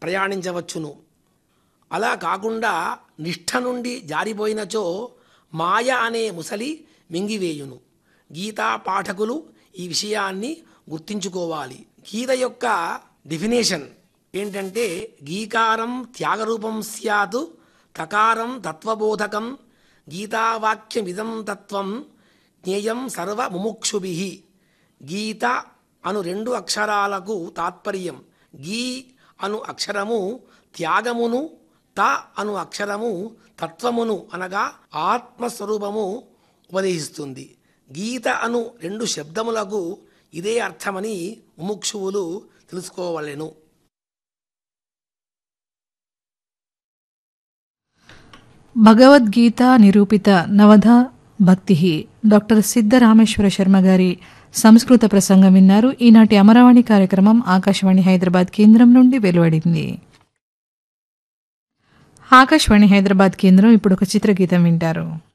ప్రయాణించవచ్చును అలా కాకుండా నిష్ఠ నుండి జారిపోయినచో మాయ అనే ముసలి మింగివేయును గీతా పాఠకులు ఈ విషయాన్ని గుర్తించుకోవాలి గీత యొక్క డెఫినేషన్ ఏంటంటే గీకారం త్యాగరూపం స్యాత్ తకారం తత్వబోధకం గీతావాక్యమిదం తత్వం జ్ఞేయం సర్వ ముముక్షుభి గీత అను రెండు అక్షరాలకు తాత్పర్యం గీ అను అక్షరము త్యాగమును త అను అక్షరము తత్వమును అనగా ఆత్మస్వరూపము ఉపదేశిస్తుంది గీత అను రెండు శబ్దములకు ఇదే అర్థమని ముముక్షువులు తెలుసుకోవలెను భగవద్గీత నిరూపిత నవధ భక్తి డాక్టర్ సిద్ధరామేశ్వర శర్మ గారి సంస్కృత ప్రసంగం విన్నారు ఈనాటి అమరావణి కార్యక్రమం ఆకాశవాణి హైదరాబాద్ కేంద్రం నుండి వెలువడింది ఆకాశవాణి హైదరాబాద్ కేంద్రం ఇప్పుడు ఒక చిత్రగీతం వింటారు